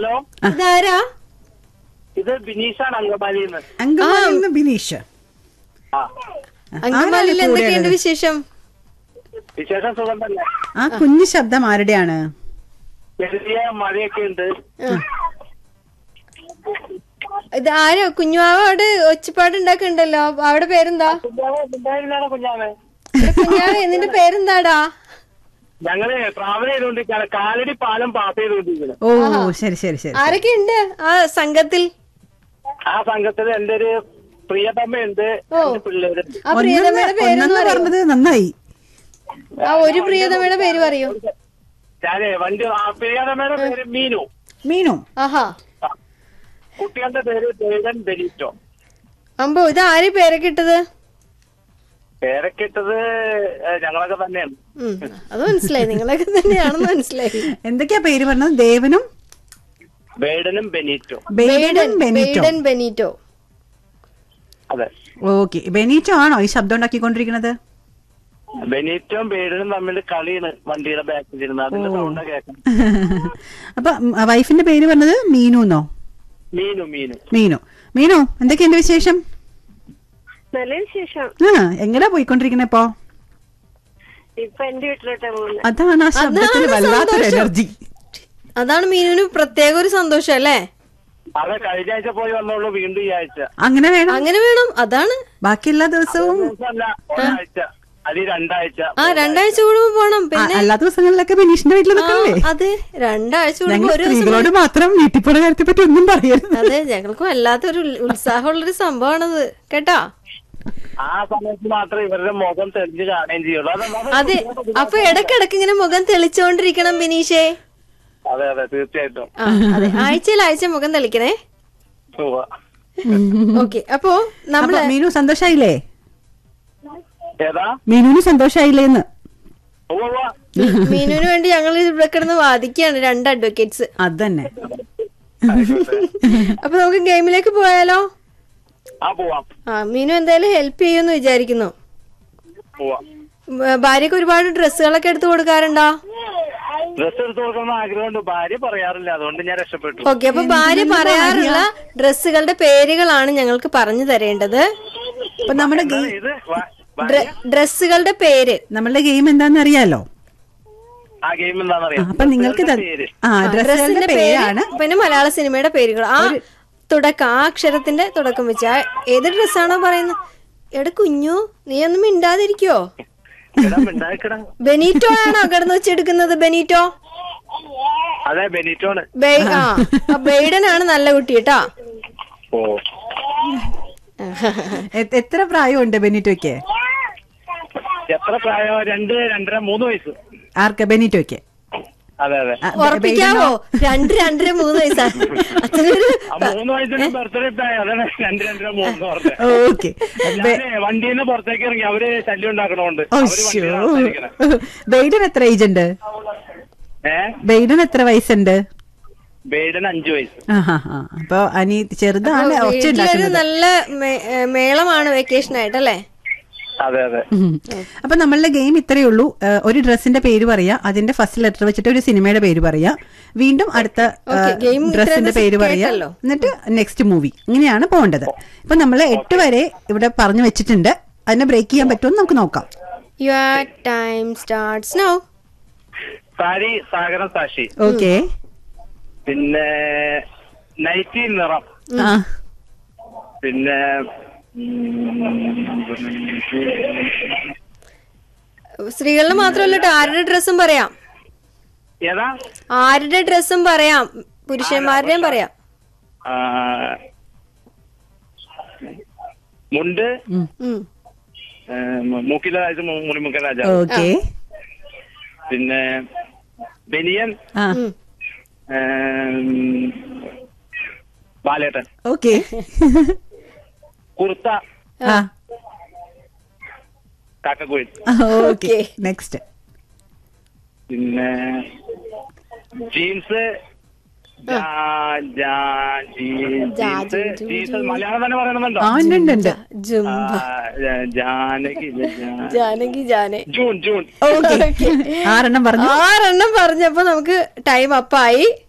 Hello ഇതാരാ ഇത് ബിനീഷാണ് അങ്കമാലിയിൽ നിന്ന് അങ്കമാലിയിൽ നിന്ന് ബിനീഷ് ആ അങ്കമാലിയിൽ ആരാണ് എന്തൊക്കെയുണ്ട് കൂടെയുള്ളത്? വിശേഷം വിശേഷം സുഖം തന്നെ ആ കുഞ്ഞു ശബ്ദം ആരുടെയാണ് ചെറിയ മഴയൊക്കെ ഉണ്ട് ഇത് ആരോ കുഞ്ഞുമാവോട് ഒച്ചപ്പാട് ഉണ്ടാക്കുന്നുണ്ടല്ലോ അവിടെ പേരെന്താ കുഞ്ഞാവെ കുഞ്ഞാവെ ഇവിടെ കുഞ്ഞാവ നിന്റെ പേരെന്താടാ ഞങ്ങള് ട്രാവൽ ചെയ്തോണ്ടിരിക്കാണ് കാലടി പാലം പാസ് ചെയ്തോണ്ടിരിക്കുന്നത് ഓ ശരി ശരി ശരി ആരൊക്കെ ഉണ്ട് ആ സംഘത്തിൽ ആ സംഘത്തിൽ എന്റെ ഒരു പ്രിയതമ്മയുണ്ട് ഓ. രണ്ട് പിള്ളേരുണ്ട് ആ പ്രിയതമ്മയുടെ പേരൊന്ന് ഒന്നെന്ന് പറയൂ പറഞ്ഞത് നന്നായി ആ ഒരു പ്രിയതമ്മയുടെ പേര് പറയൂ ഞാനേ വണ്ടി ആ പ്രിയതമ്മയുടെ പേര് മീനു മീനു ആഹാ ആ. കുട്ടികളുടെ പേര് ദേവൻ ബെനീറ്റോ അമ്പോ ഇത് ആര് പേരൊക്കെ ഇട്ടത് പേരൊക്കെ ഇട്ടത് ഏ, ഞങ്ങളൊക്കെ തന്നെയാണ് ഉം, അത് മനസ്സിലായി നിങ്ങളൊക്കെ തന്നെയാണെന്ന് മനസ്സിലായി എന്തൊക്കെയാ പേര് പറഞ്ഞത് ദേവനും ബേഡനും ബെനീറ്റോ ബേഡനും ബെനീറ്റോ ബെയ്ഡൻ ബെനീറ്റോ അതെ ഓക്കെ ബെനീറ്റോ ആണോ ഈ ശബ്ദം ഉണ്ടാക്കിക്കൊണ്ടിരിക്കുന്നത് ബെനീറ്റോം ബേഡനും തമ്മിൽ കളിയാണ് വണ്ടിയുടെ ബാക്കിൽ ഇരുന്ന് അതിന്റെ സൗണ്ട് കേൾക്കാം അപ്പൊ ഉം, വൈഫിന്റെ പേര് പറഞ്ഞത് മീനു എന്നോ മീനു മീനു മീനു മീനു എന്തൊക്കെയുണ്ട് വിശേഷം നല്ല വിശേഷം ആ എങ്ങനെയാ പോയിക്കൊണ്ടിരിക്കണേ ഇപ്പോ ഇപ്പൊ എന്റെ വീട്ടിലോട്ടാ പോകുന്നത് അതാണ് ആ ശബ്ദത്തിന് അതാണ് വല്ലാത്തൊരു സന്തോഷം. എനർജി അതാണ് മീനുവിന് പ്രത്യേക ഒരു സന്തോഷം അല്ലേ അതെ കഴിഞ്ഞ ആഴ്ച പോയി വന്നോളൂ വീണ്ടും ഈ ആഴ്ച അങ്ങനെ വേണം അങ്ങനെ വേണം അതാണ് ബാക്കി എല്ലാ ദിവസവും ദിവസമല്ല ഒരാഴ്ച അല്ലെ രണ്ടാഴ്ച ആ രണ്ടാഴ്ച കൂടുമ്പോ പോണം ആ, പിന്നെ എല്ലാ ദിവസങ്ങളിലൊക്കെ ബെനീഷിന്റെ വീട്ടിൽ ആ, നിൽക്കല്ലേ അതെ രണ്ടാഴ്ച കൂടുമ്പോ ഞങ്ങൾ ഒരു ദിവസം സ്ത്രീകളോട് മാത്രം വീട്ടിൽ പോണ കാര്യത്തെ പറ്റി ഒന്നും പറയരുത് അതെ ഞങ്ങൾക്ക് വല്ലാത്തൊരു ഉൽ- ഉത്സാഹമുള്ളൊരു സംഭവമാണത് കേട്ടോ ആ സമയത്ത് മാത്രമേ ഇവരുടെ മുഖം തെളിഞ്ഞ് കാണുകയും ചെയ്യുള്ളൂ അതല്ലാതെ അതെ അപ്പൊ ഇടക്കിടക്ക് ഇങ്ങനെ മുഖം തെളിച്ചോണ്ടിരിക്കണം ബിനീഷേ അതെ അതെ തീർച്ചയായിട്ടും ആ അതെ ആഴ്ചയിൽ ആഴ്ച മുഖം തെളിക്കണേ ഉവ്വ. ഓക്കെ അപ്പോ അപ്പൊ നമ്മള് മീനു സന്തോഷായില്ലേ ഏതാ മീനുവിന് സന്തോഷായില്ലേ എന്ന് ഉവ്വ, ഉവ്വ. മീനുവിന് വേണ്ടി ഞങ്ങൾ ഇവിടെ കിടന്ന് വാദിക്കുകയാണ് രണ്ട് അഡ്വക്കേറ്റ്സ് അതന്നെ ആയിക്കോട്ടെ. അപ്പൊ നമുക്ക് ഗെയിമിലേക്ക് പോയാലോ ആ പോവാം ആ മീനു എന്തായാലും ഹെൽപ്പ് ചെയ്യുമെന്ന് വിചാരിക്കുന്നു പോവാം ബ- ഭാര്യക്ക് ഒരുപാട് ഡ്രസ്സുകളൊക്കെ എടുത്തു കൊടുക്കാറുണ്ടോ ഡ്രസ് എടുത്ത് കൊടുക്കണമെന്ന് ആഗ്രഹമുണ്ട് ഭാര്യ പറയാറില്ല അതുകൊണ്ട് ഞാൻ രക്ഷപ്പെട്ടു ഓക്കെ അപ്പൊ ഭാര്യ പറയാറുള്ള ഡ്രസ്സുകളുടെ പേരുകളാണ് ഞങ്ങൾക്ക് പറഞ്ഞു തരേണ്ടത് അപ്പൊ നമ്മുടെ എന്താണ് ഗെയിം ഇത് വ- വ- ഡ്ര- ഡ്രസ്സുകളുടെ പേര് നമ്മളുടെ ഗെയിം എന്താന്ന് അറിയാലോ ആ ഗെയിം എന്താണെന്നറിയാം അപ്പൊ നിങ്ങൾക്ക് ത- പേര് ആ ഡ്രസ്സുകളുടെ പേരാണ് പിന്നെ മലയാള സിനിമയുടെ പേരുകൾ ആ തുടക്കം ആ അക്ഷരത്തിന്റെ തുടക്കം വെച്ച് ആ ഏത് ഡ്രസ്സാണോ പറയുന്നത് എടാ കുഞ്ഞു നീ ഒന്നും മിണ്ടാതിരിക്കോ എടാ മിണ്ടായിക്കടാ ബെനീറ്റോ ആണോ കിടന്ന് വെച്ചെടുക്കുന്നത് ബെനീറ്റോ അതെ ബെനീറ്റോണ് ബെയ്- ആ ആ, ബെയ്ഡൻ ആണ് നല്ല കുട്ടി കേട്ടാ ഓ എ- എത്ര പ്രായമുണ്ട് ബെനിറ്റോയ്ക്ക് എത്ര പ്രായം രണ്ട് രണ്ടര മൂന്ന് വയസ്സ് ആർക്ക് ബെനിറ്റോയ്ക്ക് അതെ അതെ ആ, ബെ- ഉറപ്പിക്കാവോ രണ്ട് രണ്ടര മൂന്ന് വയസ്സാണ് അച്ഛനൊരു ആ മൂന്ന് വയസ്സിന് ബർത്ത്ഡേ ആയി അതാണ് രണ്ട് രണ്ടര മൂന്ന് പറഞ്ഞത് ഓക്കെ ഞാനേ വണ്ടിയിൽ നിന്ന് പുറത്തേക്ക് ഇറങ്ങി അവര് ശല്യം ഉണ്ടാക്കണോണ്ട് അവര് വണ്ടിയിൽ സംസാരിക്കണേ. ബെയ്ഡൻ എത്ര ഏജ് ഉണ്ട് ഏ ബെയ്ഡൻ എത്ര വയസ്സുണ്ട് ബേഡൻ അഞ്ചു വയസ്സ് ആ ഹാ ഹാ അപ്പൊ അനി ചെറുതാണ് ഒച്ച വീട്ടിലൊരു ഉണ്ടാക്കുന്നത് നല്ല മേ- ഏ, മേളമാണ് വെക്കേഷൻ ആയിട്ടല്ലേ അതെ അതെ ഉം. അപ്പൊ നമ്മളുടെ ഗെയിം ഇത്രയേ ഉള്ളൂ ഏഹ്, ഒരു ഡ്രസ്സിന്റെ പേര് പറയാ അതിന്റെ ഫസ്റ്റ് ലെറ്റർ വെച്ചിട്ട് ഒരു സിനിമയുടെ പേര് പറയാ വീണ്ടും അടുത്ത Okay, game ഡ്രസ്സിന്റെ ഇത്രയും പേര് പറയാ കേട്ടല്ലോ. എന്നിട്ട് നെക്സ്റ്റ് മൂവി ഇങ്ങനെയാണ് പോകേണ്ടത് ഇപ്പൊ നമ്മൾ എട്ട് വരെ ഇവിടെ പറഞ്ഞു വെച്ചിട്ടുണ്ട് അതിനെ ബ്രേക്ക് ചെയ്യാൻ പറ്റുമെന്ന് നമുക്ക് നോക്കാം your time starts now sari സാഗരം സാക്ഷി ഓക്കെ പിന്നെ നൈറ്റി നിറം ആ പിന്നെ സ്ത്രീകളിൽ മാത്രമല്ല കേട്ടോ ആരുടെ ഡ്രസ്സും പറയാം ഏതാ ആരുടെ ഡ്രസ്സും പറയാം പുരുഷന്മാരുടെയും പറയാം ആ, മുണ്ട് ഉം. ഉം. ഏ, മൂക്കില രാജ മുണിമുക്കൻ രാജ ഓക്കെ പിന്നെ ബനിയൻ ആ ഉം. ഏം, ബാലേട്ടൻ ഓക്കെ കുർത്ത ആ കാക്കക്കുയിൽ ഓക്കെ നെക്സ്റ്റ് പിന്നെ ജീൻസ് ജാ- ജാ- ജീ- ജീൻസ് ജീൻസ് മലയാളം തന്നെ പറയണമെന്നുണ്ടോ ആ ഉണ്ട് ഉണ്ട് ഉണ്ട് ജുംബ ആ, ജാ- ജാനകി ജാ- ജാനകി ജാനെ ജൂൺ ജൂൺ ഓക്കെ ആറെണ്ണം പറഞ്ഞു ആറെണ്ണം പറഞ്ഞപ്പോ നമുക്ക് ടൈം അപ്പായി